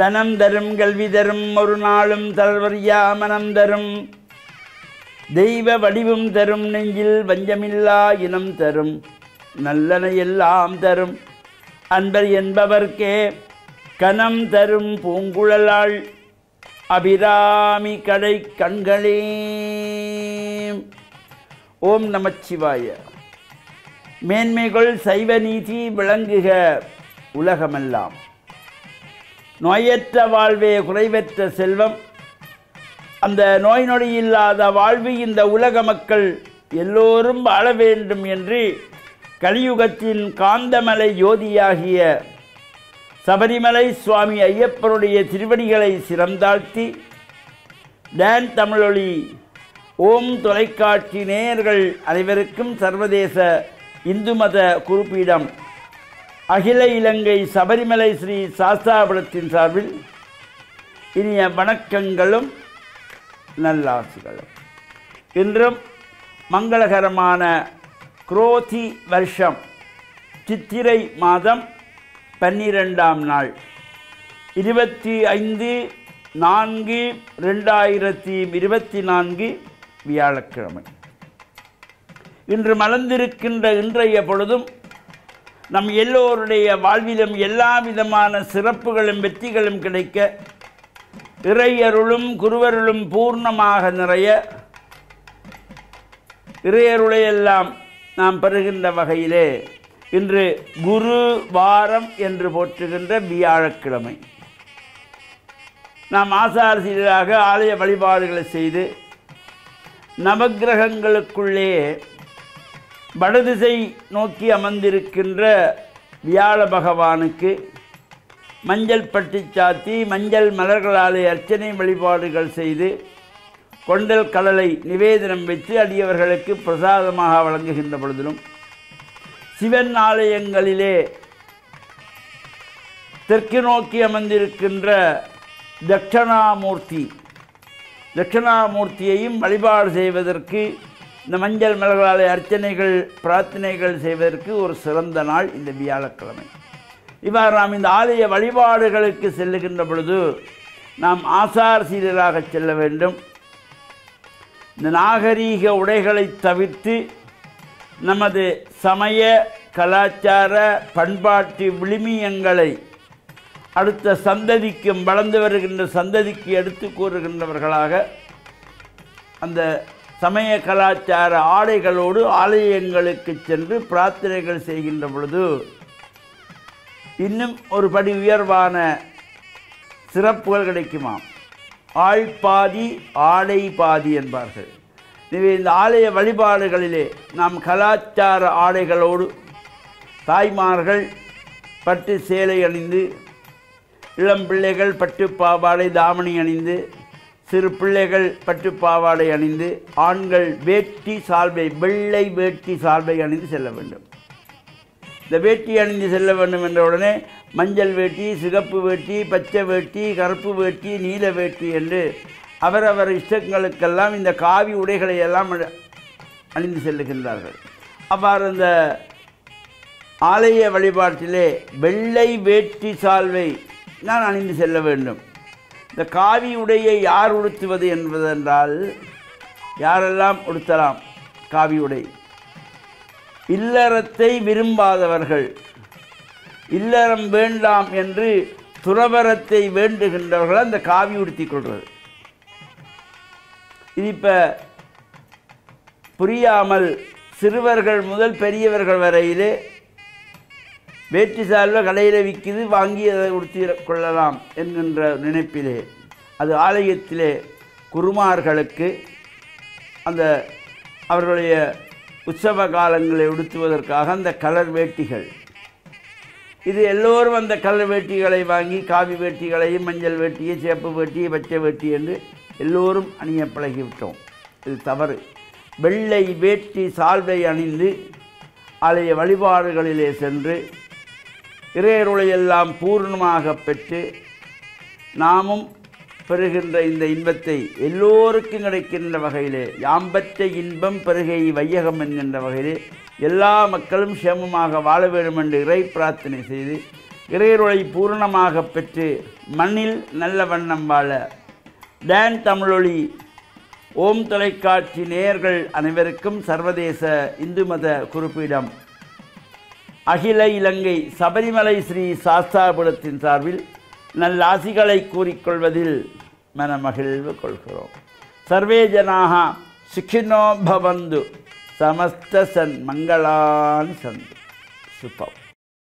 தனம் தரும் கல்வி தரும் ஒரு நாளும் தளர்வறியா மனம் தரும் தெய்வ வடிவும் தரும் நெஞ்சில் வஞ்சமில்லா இனம் தரும் நல்லன எல்லாம் தரும் அன்பர் என்பவர்க்கே கனம் தரும் பூங்குழலாள் அபிராமி கடை கண்களே ஓம் நமச்சிவாய மேன்மைகள் சைவ நீதி விளங்குக உலகமெல்லாம் நோயற்ற வாழ்வே குறைவற்ற செல்வம் அந்த நோய் நொடி இல்லாத வாழ்வு இந்த உலக மக்கள் எல்லோரும் வாழ வேண்டும் என்று கலியுகத்தின் காந்தமலை யோதியாகிய சபரிமலை சுவாமி ஐயப்பனுடைய திருவடிகளை சிறந்தாழ்த்தி டான் தமிழொலி ஓம் தொலைக்காட்சி நேயர்கள் அனைவருக்கும் சர்வதேச இந்து மத குறிப்பீடம் அகில இலங்கை சபரிமலை ஸ்ரீ சாஸ்தாபுரத்தின் சார்பில் இனிய வணக்கங்களும் நல்லாசிகளும் இன்றும் மங்களகரமான குரோதி வருஷம் சித்திரை மாதம் பன்னிரெண்டாம் நாள் இருபத்தி ஐந்து நான்கு ரெண்டாயிரத்தி இருபத்தி நான்கு வியாழக்கிழமை இன்று மலர்ந்திருக்கின்ற இன்றைய பொழுதும் நம் எல்லோருடைய வாழ்விலும் எல்லா விதமான சிறப்புகளும் வெற்றிகளும் கிடைக்க இறையருளும் குருவருளும் பூர்ணமாக நிறைய இறையருளையெல்லாம் நாம் பெறுகின்ற வகையிலே இன்று குரு வாரம் என்று போற்றுகின்ற வியாழக்கிழமை நாம் ஆசாரசீராக ஆலய வழிபாடுகளை செய்து நவக்கிரகங்களுக்குள்ளே வடதிசை நோக்கி அமர்ந்திருக்கின்ற வியாழ பகவானுக்கு மஞ்சள் பட்டி சாத்தி மஞ்சள் மலர்களாலே அர்ச்சனை வழிபாடுகள் செய்து கொண்டல் கடலை நிவேதனம் வைத்து அடியவர்களுக்கு பிரசாதமாக வழங்குகின்ற பொழுதிலும் சிவன் ஆலயங்களிலே தெற்கு நோக்கி அமர்ந்திருக்கின்ற தட்சணாமூர்த்தி தட்சிணாமூர்த்தியையும் வழிபாடு செய்வதற்கு இந்த மஞ்சள் மலர்களாலே அர்ச்சனைகள் பிரார்த்தனைகள் செய்வதற்கு ஒரு சிறந்த நாள் இந்த வியாழக்கிழமை இவ்வாறு நாம் இந்த ஆலய வழிபாடுகளுக்கு செல்லுகின்ற பொழுது நாம் ஆசார் சீரராக செல்ல வேண்டும் இந்த நாகரீக உடைகளை தவிர்த்து நமது சமய கலாச்சார பண்பாட்டு விளிமியங்களை அடுத்த சந்ததிக்கும் வளர்ந்து வருகின்ற சந்ததிக்கு எடுத்து கூறுகின்றவர்களாக அந்த சமய கலாச்சார ஆடைகளோடு ஆலயங்களுக்கு சென்று பிரார்த்தனைகள் செய்கின்ற பொழுது இன்னும் ஒரு படி உயர்வான சிறப்புகள் கிடைக்குமாம் ஆள் பாதி ஆடை பாதி என்பார்கள் எனவே இந்த ஆலய வழிபாடுகளிலே நாம் கலாச்சார ஆடைகளோடு தாய்மார்கள் பட்டு சேலை அணிந்து இளம் பிள்ளைகள் பட்டு பாவாடை தாவணி அணிந்து சிறு பிள்ளைகள் பட்டு பாவாடை அணிந்து ஆண்கள் வேட்டி சால்வை வெள்ளை வேட்டி சால்வை அணிந்து செல்ல வேண்டும் இந்த வேட்டி அணிந்து செல்ல வேண்டும் என்ற உடனே மஞ்சள் வேட்டி சிகப்பு வேட்டி பச்சை வேட்டி கருப்பு வேட்டி நீல வேட்டி என்று அவரவர் இஷ்டங்களுக்கெல்லாம் இந்த காவி உடைகளை எல்லாம் அணி- அணிந்து செல்லுகின்றார்கள் அவ்வாறு இந்த ஆலய வழிபாட்டிலே வெள்ளை வேட்டி சால்வை நான் அணிந்து செல்ல வேண்டும் இந்த காவி உடையை யார் உடுத்துவது என்பதென்றால் யாரெல்லாம் உடுத்தலாம் காவி உடை இல்லறத்தை விரும்பாதவர்கள் இல்லறம் வேண்டாம் என்று துறவரத்தை வேண்டுகின்றவர்கள் அந்த காவி உடுத்திக் கொள்வது இது இப்போ புரியாமல் சிறுவர்கள் முதல் பெரியவர்கள் வரையிலே வேட்டி சால்வை கடையில் விற்கிது வாங்கி அதை உடுத்தி கொள்ளலாம் என்கின்ற நினைப்பிலே அது ஆலயத்திலே குருமார்களுக்கு அந்த அவர்களுடைய உற்சவ காலங்களை உடுத்துவதற்காக அந்த கலர் வேட்டிகள் இது எல்லோரும் அந்த கலர் வேட்டிகளை வாங்கி காவி வேட்டிகளையும் மஞ்சள் வேட்டியை சேப்பு வேட்டி பச்சை வேட்டி என்று எல்லோரும் அணிய பழகிவிட்டோம் இது தவறு வெள்ளை வேட்டி சால்வை அணிந்து ஆலய வழிபாடுகளிலே சென்று இறையருளையெல்லாம் பூர்ணமாக பெற்று நாமும் பெறுகின்ற இந்த இன்பத்தை எல்லோருக்கும் கிடைக்கின்ற வகையிலே யாம்பற்ற இன்பம் பெருகை வையகம் என்கின்ற வகையிலே எல்லா மக்களும் சேமமாக வாழ வேண்டும் என்று இறை பிரார்த்தனை செய்து இறையருளை பூரணமாக பெற்று மண்ணில் நல்ல வண்ணம் வாழ டான் தமிழொலி ஓம் தொலைக்காட்சி நேயர்கள் அனைவருக்கும் சர்வதேச இந்து மத குறிப்பிடம் அகில இலங்கை சபரிமலை ஸ்ரீ சாஸ்தாபுரத்தின் சார்பில் நல்லாசிகளை கூறிக்கொள்வதில் மனமகிழ்வு கொள்கிறோம் சர்வே ஜனாக சுகினோ பவந்து சமஸ்த சன் மங்களான் சந்து சுபம்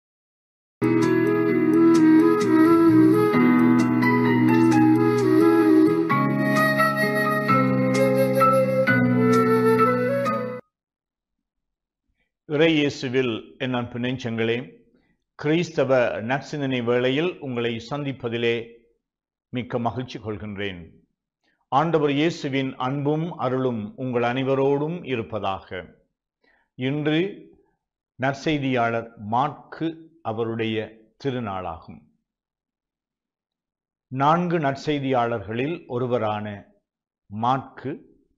இறையேசுவில் என் அன்பு நெஞ்சங்களே கிறிஸ்தவ நற்சிந்தனை வேளையில் உங்களை சந்திப்பதிலே மிக்க மகிழ்ச்சி கொள்கின்றேன் ஆண்டவர் இயேசுவின் அன்பும் அருளும் உங்கள் அனைவரோடும் இருப்பதாக இன்று நற்செய்தியாளர் மாற்கு அவருடைய திருநாளாகும் நான்கு நற்செய்தியாளர்களில் ஒருவரான மாற்கு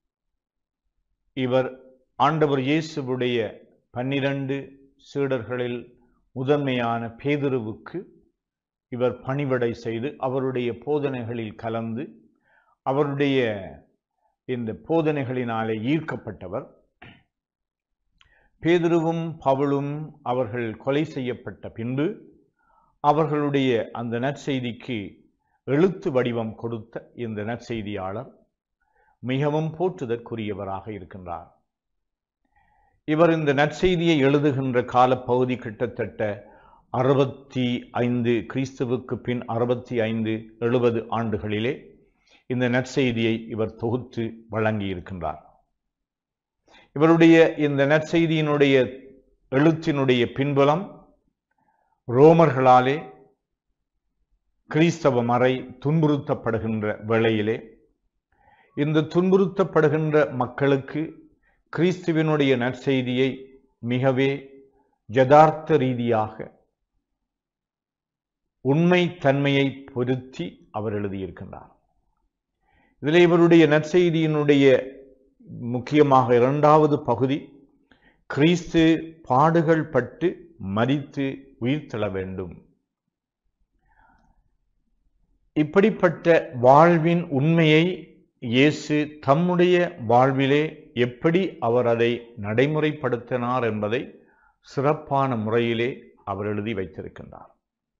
இவர் ஆண்டவர் இயேசுவுடைய பன்னிரண்டு சீடர்களில் முதன்மையான பேதுருவுக்கு இவர் பணிவிடை செய்து அவருடைய போதனைகளில் கலந்து அவருடைய இந்த போதனைகளினாலே ஈர்க்கப்பட்டவர் பேதுருவும் பவுலும் அவர்கள் கொலை செய்யப்பட்ட பின்பு அவர்களுடைய அந்த நற்செய்திக்கு எழுத்து வடிவம் கொடுத்த இந்த நற்செய்தியாளர் மிகவும் போற்றுதற்குரியவராக இருக்கின்றார் இவர் இந்த நற்செய்தியை எழுதுகின்ற காலப்பகுதி கிட்டத்தட்ட அறுபத்தி ஐந்து கிறிஸ்துவுக்கு பின் அறுபத்தி ஐந்து எழுபது ஆண்டுகளிலே இந்த நற்செய்தியை இவர் தொகுத்து வழங்கியிருக்கின்றார் இவருடைய இந்த நற்செய்தியினுடைய எழுத்தினுடைய பின்புலம் ரோமர்களாலே கிறிஸ்தவ மறை துன்புறுத்தப்படுகின்ற வேளையிலே இந்த துன்புறுத்தப்படுகின்ற மக்களுக்கு கிறிஸ்துவினுடைய நற்செய்தியை மிகவே யதார்த்த ரீதியாக உண்மை தன்மையை பொருத்தி அவர் எழுதியிருக்கின்றார் இதில் இவருடைய நற்செய்தியினுடைய முக்கியமாக இரண்டாவது பகுதி கிறிஸ்து பாடுகள் பட்டு மரித்து உயிர்த்தெழ வேண்டும் இப்படிப்பட்ட வாழ்வின் உண்மையை இயேசு தம்முடைய வாழ்விலே எப்படி அவர் அதை நடைமுறைப்படுத்தினார் என்பதை சிறப்பான முறையிலே அவர் எழுதி வைத்திருக்கின்றார்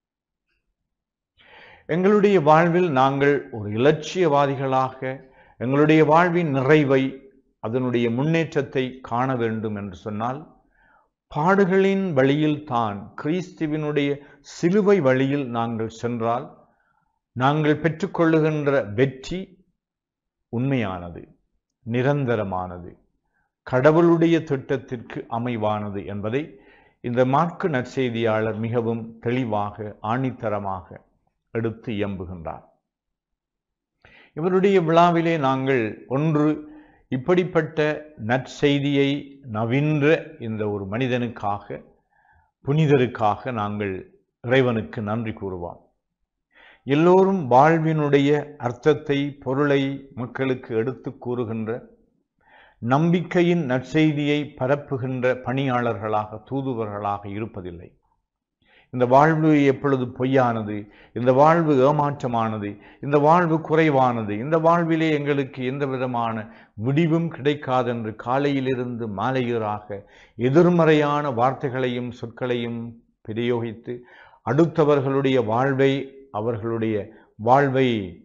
எங்களுடைய வாழ்வில் நாங்கள் ஒரு இலட்சியவாதிகளாக எங்களுடைய வாழ்வின் நிறைவை அதனுடைய முன்னேற்றத்தை காண வேண்டும் என்று சொன்னால் பாடுகளின் வழியில் தான் கிறிஸ்துவினுடைய சிலுவை வழியில் நாங்கள் சென்றால் நாங்கள் பெற்றுக்கொள்ளுகின்ற வெற்றி உண்மையானது நிரந்தரமானது கடவுளுடைய திட்டத்திற்கு அமைவானது என்பதை இந்த மார்க்கு நற்செய்தியாளர் மிகவும் தெளிவாக ஆணித்தரமாக எடுத்து இயம்புகின்றார் இவருடைய விழாவிலே நாங்கள் ஒன்று இப்படிப்பட்ட நற்செய்தியை நவின்ற இந்த ஒரு மனிதனுக்காக புனிதருக்காக நாங்கள் இறைவனுக்கு நன்றி கூறுவோம் எல்லோரும் வாழ்வினுடைய அர்த்தத்தை பொருளை மக்களுக்கு எடுத்து கூறுகின்ற நம்பிக்கையின் நற்செய்தியை பரப்புகின்ற பணியாளர்களாக தூதுவர்களாக இருப்பதில்லை இந்த வாழ்வு எப்பொழுது பொய்யானது இந்த வாழ்வு ஏமாற்றமானது இந்த வாழ்வு குறைவானது இந்த வாழ்விலே எங்களுக்கு எந்த விதமான முடிவும் கிடைக்காதென்று காலையிலிருந்து மாலையீராக எதிர்மறையான வார்த்தைகளையும் சொற்களையும் பிரயோகித்து அடுத்தவர்களுடைய வாழ்வை அவர்களுடைய வாழ்வை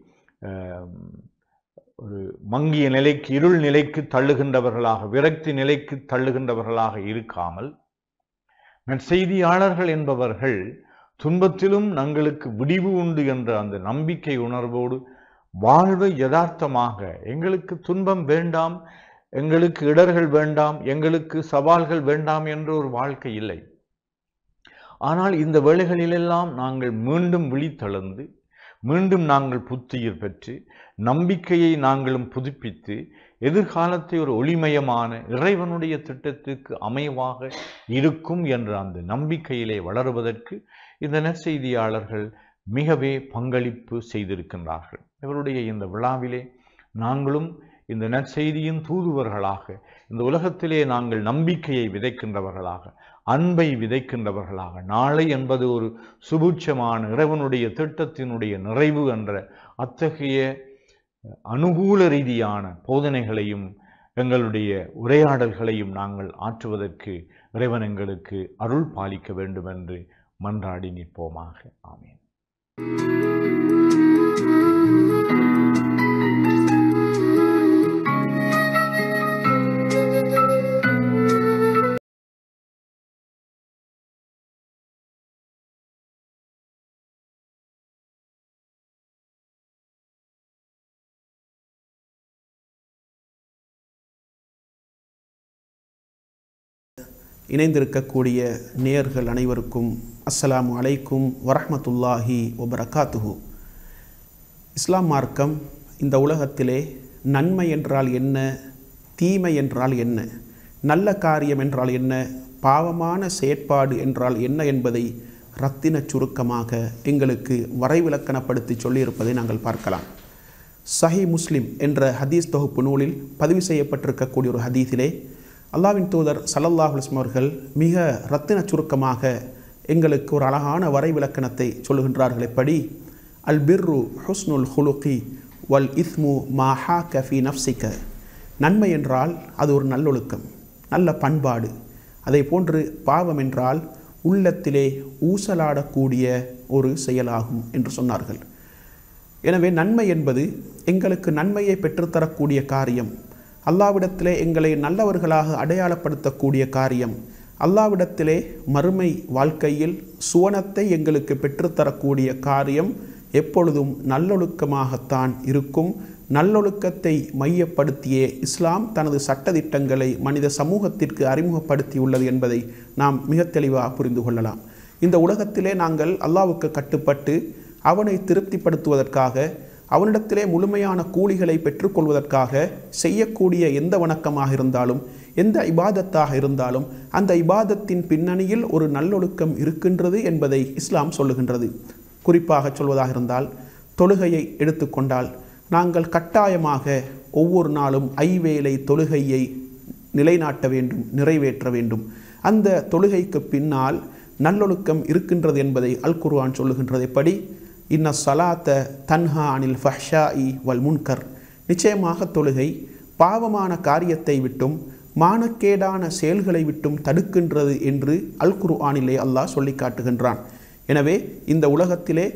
ஒரு மங்கிய நிலைக்கு இருள் நிலைக்கு தள்ளுகின்றவர்களாக விரக்தி நிலைக்கு தள்ளுகின்றவர்களாக இருக்காமல் நற்செய்தியாளர்கள் என்பவர்கள் துன்பத்திலும் தங்களுக்கு விடிவு உண்டு என்ற அந்த நம்பிக்கை உணர்வோடு வாழ்வை யதார்த்தமாக எங்களுக்கு துன்பம் வேண்டாம் எங்களுக்கு இடர்கள் வேண்டாம் எங்களுக்கு சவால்கள் வேண்டாம் என்ற ஒரு வாழ்க்கை இல்லை ஆனால் இந்த வேளைகளிலெல்லாம் நாங்கள் மீண்டும் விழித்தெழுந்து மீண்டும் நாங்கள் புத்துயிர் பெற்று நம்பிக்கையை நாங்களும் புதுப்பித்து எதிர்காலத்தை ஒரு ஒளிமயமான இறைவனுடைய திட்டத்திற்கு அமைவாக இருக்கும் என்ற அந்த நம்பிக்கையிலே வளருவதற்கு இந்த நற்செய்தியாளர்கள் மிகவே பங்களிப்பு செய்திருக்கின்றார்கள் இவருடைய இந்த விழாவிலே நாங்களும் இந்த நற்செய்தியின் தூதுவர்களாக இந்த உலகத்திலே நாங்கள் நம்பிக்கையை விதைக்கின்றவர்களாக அன்பை விதைக்கின்றவர்களாக நாளை என்பது ஒரு சுபூட்சமான இறைவனுடைய திட்டத்தினுடைய நிறைவு என்ற அத்தகைய அனுகூல ரீதியான போதனைகளையும் எங்களுடைய உரையாடல்களையும் நாங்கள் ஆற்றுவதற்கு இறைவன் எங்களுக்கு அருள் பாலிக்க வேண்டும் என்று மன்றாடி நிற்போமாக ஆமீன் இணைந்திருக்கக்கூடிய நேயர்கள் அனைவருக்கும் அஸ்ஸலாமு அலைக்கும் வரஹ்மத்துல்லாஹி வபரகாத்துஹு இஸ்லாம் மார்க்கம் இந்த உலகத்திலே நன்மை என்றால் என்ன தீமை என்றால் என்ன நல்ல காரியம் என்றால் என்ன பாவமான செயற்பாடு என்றால் என்ன என்பதை ரத்தின சுருக்கமாக எங்களுக்கு வரைவிலக்கணப்படுத்தி சொல்லியிருப்பதை நாங்கள் பார்க்கலாம் சஹி முஸ்லிம் என்ற ஹதீஸ் தொகுப்பு நூலில் பதிவு செய்யப்பட்டிருக்கக்கூடிய ஒரு ஹதீஸிலே அல்லாவின் தூதர் சல்லல்லாஹ் அலிஸ்லம் அவர்கள் மிக ரத்தின சுருக்கமாக எங்களுக்கு ஒரு அழகான வரைவிலக்கணத்தை சொல்லுகின்றார்கள் எப்படி அல் பிர்ரு ஹுஸ்னுல் ஹுலுகி வல் இஸ்மு மாஹா கஃபி நப்சிக்க நன்மை என்றால் அது ஒரு நல்லொழுக்கம் நல்ல பண்பாடு அதை போன்று பாவம் என்றால் உள்ளத்திலே ஊசலாடக்கூடிய ஒரு செயலாகும் என்று சொன்னார்கள் எனவே நன்மை என்பது எங்களுக்கு நன்மையை பெற்றுத்தரக்கூடிய காரியம் அல்லாவிடத்திலே எங்களை நல்லவர்களாக அடையாளப்படுத்தக்கூடிய காரியம் அல்லாவிடத்திலே மறுமை வாழ்க்கையில் சுவனத்தை எங்களுக்கு பெற்றுத்தரக்கூடிய காரியம் எப்பொழுதும் நல்லொழுக்கமாகத்தான் இருக்கும் நல்லொழுக்கத்தை மையப்படுத்தியே இஸ்லாம் தனது சட்டதிட்டங்களை மனித சமூகத்திற்கு அறிமுகப்படுத்தியுள்ளது என்பதை நாம் மிக தெளிவாக புரிந்து கொள்ளலாம் இந்த உலகத்திலே நாங்கள் அல்லாவுக்கு கட்டுப்பட்டு அவனை திருப்திப்படுத்துவதற்காக அவனிடத்திலே முழுமையான கூலிகளை பெற்றுக்கொள்வதற்காக செய்யக்கூடிய எந்த வணக்கமாக இருந்தாலும் எந்த இபாதத்தாக இருந்தாலும் அந்த இபாதத்தின் பின்னணியில் ஒரு நல்லொழுக்கம் இருக்கின்றது என்பதை இஸ்லாம் சொல்லுகின்றது குறிப்பாக சொல்வதாக இருந்தால் தொழுகையை எடுத்துக்கொண்டால் நாங்கள் கட்டாயமாக ஒவ்வொரு நாளும் ஐவேளை தொழுகையை நிலைநாட்ட வேண்டும் நிறைவேற்ற வேண்டும் அந்த தொழுகைக்கு பின்னால் நல்லொழுக்கம் இருக்கின்றது என்பதை அல் குர்ஆன் சொல்லுகின்றது எப்படி இன்ன சலாத்த தன்ஹா அனில் ஃபஹ்ஷா இ வல் முன்கர் நிச்சயமாக தொழுகை பாவமான காரியத்தை விட்டும் மானக்கேடான செயல்களை விட்டும் தடுக்கின்றது என்று அல் குர்ஆனிலே அல்லாஹ் சொல்லி காட்டுகின்றான் எனவே இந்த உலகத்திலே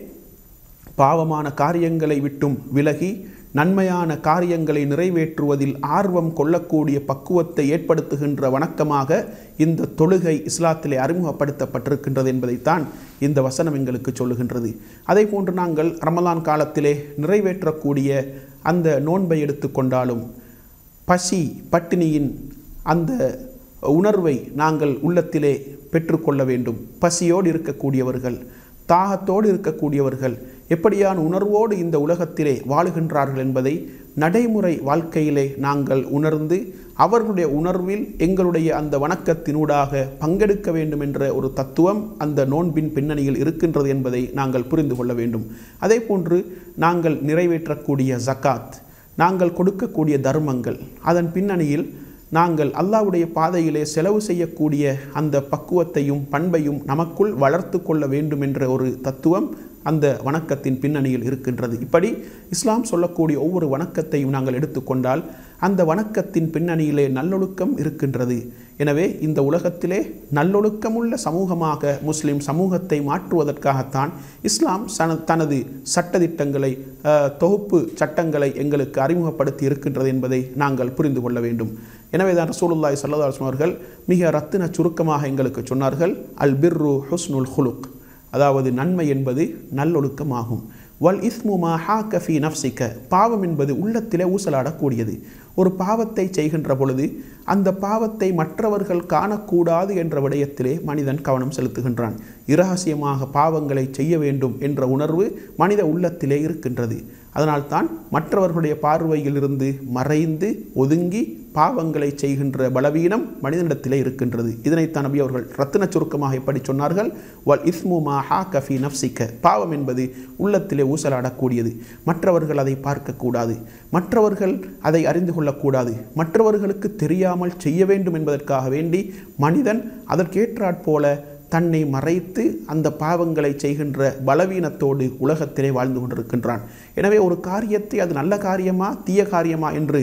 பாவமான காரியங்களை விட்டும் விலகி நன்மையான காரியங்களை நிறைவேற்றுவதில் ஆர்வம் கொள்ளக்கூடிய பக்குவத்தை ஏற்படுத்துகின்ற வணக்கமாக இந்த தொழுகை இஸ்லாத்திலே அறிமுகப்படுத்தப்பட்டிருக்கின்றது என்பதைத்தான் இந்த வசனம் எங்களுக்கு சொல்லுகின்றது அதே போன்று நாங்கள் ரமலான் காலத்திலே நிறைவேற்றக்கூடிய அந்த நோன்பை எடுத்துக்கொண்டாலும் பசி பட்டினியின் அந்த உணர்வை நாங்கள் உள்ளத்திலே பெற்றுக்கொள்ள வேண்டும் பசியோடு இருக்கக்கூடியவர்கள் தாகத்தோடு இருக்கக்கூடியவர்கள் எப்படியான உணர்வோடு இந்த உலகத்திலே வாழுகின்றார்கள் என்பதை நடைமுறை வாழ்க்கையிலே நாங்கள் உணர்ந்து அவர்களுடைய உணர்வில் எங்களுடைய அந்த வணக்கத்தினூடாக பங்கெடுக்க வேண்டும் என்ற ஒரு தத்துவம் அந்த நோன்பின் பின்னணியில் இருக்கின்றது என்பதை நாங்கள் புரிந்து கொள்ள வேண்டும் அதே போன்று நாங்கள் நிறைவேற்றக்கூடிய ஜக்காத் நாங்கள் கொடுக்கக்கூடிய தர்மங்கள் அதன் பின்னணியில் நாங்கள் அல்லாவுடைய பாதையிலே செலவு செய்யக்கூடிய அந்த பக்குவத்தையும் பண்பையும் நமக்குள் வளர்த்து கொள்ள வேண்டும் என்ற ஒரு தத்துவம் அந்த வணக்கத்தின் பின்னணியில் இருக்கின்றது இப்படி இஸ்லாம் சொல்லக்கூடிய ஒவ்வொரு வணக்கத்தையும் நாங்கள் எடுத்துக்கொண்டால் அந்த வணக்கத்தின் பின்னணியிலே நல்லொழுக்கம் இருக்கின்றது எனவே இந்த உலகத்திலே நல்லொழுக்கமுள்ள சமூகமாக முஸ்லிம் சமூகத்தை மாற்றுவதற்காகத்தான் இஸ்லாம் சன தனது சட்டதிட்டங்களை தொகுப்பு சட்டங்களை எங்களுக்கு அறிமுகப்படுத்தி இருக்கின்றது என்பதை நாங்கள் புரிந்து கொள்ள வேண்டும் எனவே தான் ரசூலுல்லாய் சல்லதாஸ்லம் அவர்கள் மிக ரத்தின சுருக்கமாக எங்களுக்கு சொன்னார்கள் அல் பிர்ரு ஹுஸ்னுல் ஹுலுக் அதாவது நன்மை என்பது நல்லொழுக்கமாகும் வல் இஸ்மு மா ஹா கஃபி நஃப்சிக்க பாவம் என்பது உள்ளத்திலே ஊசலாடக்கூடியது ஒரு பாவத்தை செய்கின்ற பொழுது அந்த பாவத்தை மற்றவர்கள் காணக்கூடாது என்ற விடயத்திலே மனிதன் கவனம் செலுத்துகின்றான் இரகசியமாக பாவங்களை செய்ய வேண்டும் என்ற உணர்வு மனித உள்ளத்திலே இருக்கின்றது அதனால்தான் மற்றவர்களுடைய பார்வையில் இருந்து மறைந்து ஒதுங்கி பாவங்களை செய்கின்ற பலவீனம் மனிதனிடத்திலே இருக்கின்றது இதனைத்தான் நபி அவர்கள் ரத்தின சுருக்கமாக எப்படி சொன்னார்கள் வல் இஸ்மு மா ஹா கஃபி நப்சிக்க பாவம் என்பது உள்ளத்திலே ஊசலாடக்கூடியது மற்றவர்கள் அதை பார்க்கக்கூடாது மற்றவர்கள் அதை அறிந்து கொள்ளக்கூடாது மற்றவர்களுக்கு தெரியாமல் செய்ய வேண்டும் என்பதற்காக வேண்டி மனிதன் அதற்கேற்றாற்போல தன்னை மறைத்து அந்த பாவங்களை செய்கின்ற பலவீனத்தோடு உலகத்திலே வாழ்ந்து கொண்டிருக்கின்றான் எனவே ஒரு காரியத்தை அது நல்ல காரியமா தீய காரியமா என்று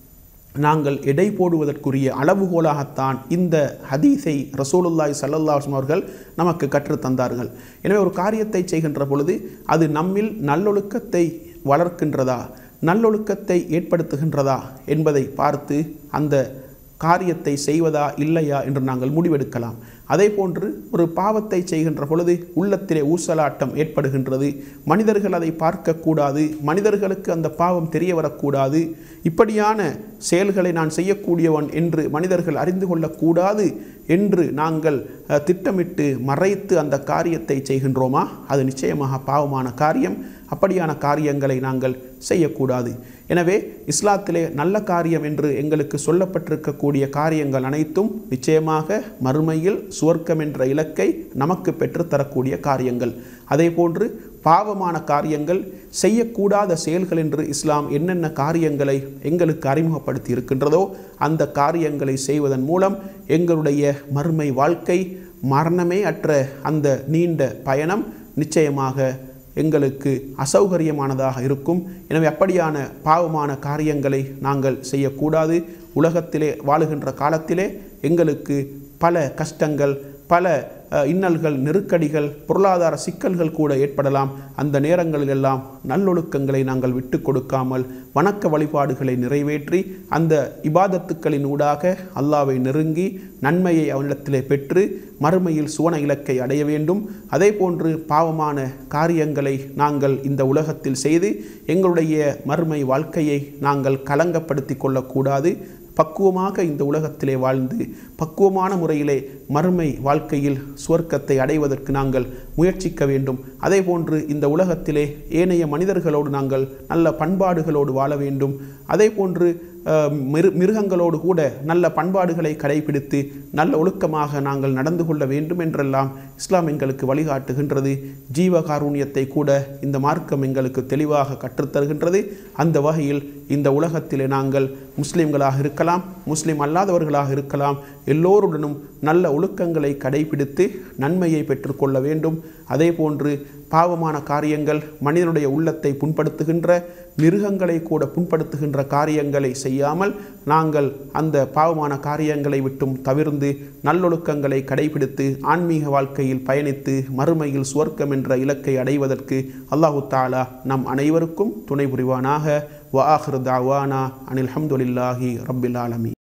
நாங்கள் எடை போடுவதற்குரிய அளவுகோலாகத்தான் இந்த ஹதீஸை ரசூலுல்லாய் சல்லல்லாஹம் அவர்கள் நமக்கு கற்றுத் தந்தார்கள் எனவே ஒரு காரியத்தை செய்கின்ற பொழுது அது நம்மில் நல்லொழுக்கத்தை வளர்க்கின்றதா நல்லொழுக்கத்தை ஏற்படுத்துகின்றதா என்பதை பார்த்து அந்த காரியத்தை செய்வதா இல்லையா என்று நாங்கள் முடிவெடுக்கலாம் அதே போன்று ஒரு பாவத்தை செய்கின்ற பொழுது உள்ளத்திலே ஊசலாட்டம் ஏற்படுகின்றது மனிதர்கள் அதை பார்க்கக்கூடாது மனிதர்களுக்கு அந்த பாவம் தெரிய வரக்கூடாது இப்படியான செயல்களை நான் செய்யக்கூடியவன் என்று மனிதர்கள் அறிந்து கொள்ளக்கூடாது என்று நாங்கள் அஹ், திட்டமிட்டு மறைத்து அந்த காரியத்தை செய்கின்றோமா அது நிச்சயமாக பாவமான காரியம் அப்படியான காரியங்களை நாங்கள் செய்யக்கூடாது எனவே இஸ்லாத்திலே நல்ல காரியம் என்று எங்களுக்கு சொல்லப்பட்டிருக்கக்கூடிய காரியங்கள் அனைத்தும் நிச்சயமாக மறுமையில் சுவர்க்கம் என்ற இலக்கை நமக்கு பெற்றுத்தரக்கூடிய காரியங்கள் அதே போன்று பாவமான காரியங்கள் செய்யக்கூடாத செயல்கள் என்று இஸ்லாம் என்னென்ன காரியங்களை எங்களுக்கு அறிமுகப்படுத்தி இருக்கின்றதோ அந்த காரியங்களை செய்வதன் மூலம் எங்களுடைய மறுமை வாழ்க்கை மரணமே அற்ற அந்த நீண்ட பயணம் நிச்சயமாக எங்களுக்கு அசௌகரியமானதாக இருக்கும் எனவே அப்படியான பாவமான காரியங்களை நாங்கள் செய்யக்கூடாது உலகத்திலே வாழுகின்ற காலத்திலே எங்களுக்கு பல கஷ்டங்கள் பல அஹ், இன்னல்கள் நெருக்கடிகள் பொருளாதார சிக்கல்கள் கூட ஏற்படலாம் அந்த நேரங்களிலெல்லாம் நல்லொழுக்கங்களை நாங்கள் விட்டு கொடுக்காமல் வணக்க வழிபாடுகளை நிறைவேற்றி அந்த இபாதத்துக்களின் ஊடாக அல்லாவை நெருங்கி நன்மையை அவனிடத்திலே பெற்று மறுமையில் சுவன இலக்கை அடைய வேண்டும் அதே போன்று பாவமான காரியங்களை நாங்கள் இந்த உலகத்தில் செய்து எங்களுடைய மறுமை வாழ்க்கையை நாங்கள் கலங்கப்படுத்தி கொள்ளக்கூடாது பக்குவமாக இந்த உலகத்திலே வாழ்ந்து பக்குவமான முறையிலே மறுமை வாழ்க்கையில் சுவர்க்கத்தை அடைவதற்கு நாங்கள் முயற்சிக்க வேண்டும் அதே போன்று இந்த உலகத்திலே ஏனைய மனிதர்களோடு நாங்கள் நல்ல பண்பாடுகளோடு வாழ வேண்டும் அதே போன்று அஹ், மிரு மிருகங்களோடு கூட நல்ல பண்பாடுகளை கடைபிடித்து நல்ல ஒழுக்கமாக நாங்கள் நடந்து கொள்ள வேண்டும் என்றெல்லாம் இஸ்லாம் எங்களுக்கு வழிகாட்டுகின்றது ஜீவகாருண்யத்தை கூட இந்த மார்க்கம் எங்களுக்கு தெளிவாக கற்றுத்தருகின்றது அந்த வகையில் இந்த உலகத்திலே நாங்கள் முஸ்லிம்களாக இருக்கலாம் முஸ்லிம் அல்லாதவர்களாக இருக்கலாம் எல்லோருடனும் நல்ல ஒழுக்கங்களை கடைபிடித்து நன்மையை பெற்றுக்கொள்ள வேண்டும் அதே போன்று பாவமான காரியங்கள் மனிதனுடைய உள்ளத்தை புண்படுத்துகின்ற மிருகங்களை கூட புண்படுத்துகின்ற காரியங்களை செய்யாமல் நாங்கள் அந்த பாவமான காரியங்களை விட்டும் தவிர்ந்து நல்லொழுக்கங்களை கடைபிடித்து ஆன்மீக வாழ்க்கையில் பயணித்து மறுமையில் சுவர்க்கம் என்ற இலக்கை அடைவதற்கு அல்லாஹு தாலா நம் அனைவருக்கும் துணை புரிவானாக வ ஆஹிர் தாவானா அனில் ஹம்துலில்லாஹி ரப்பில் ஆலமீன்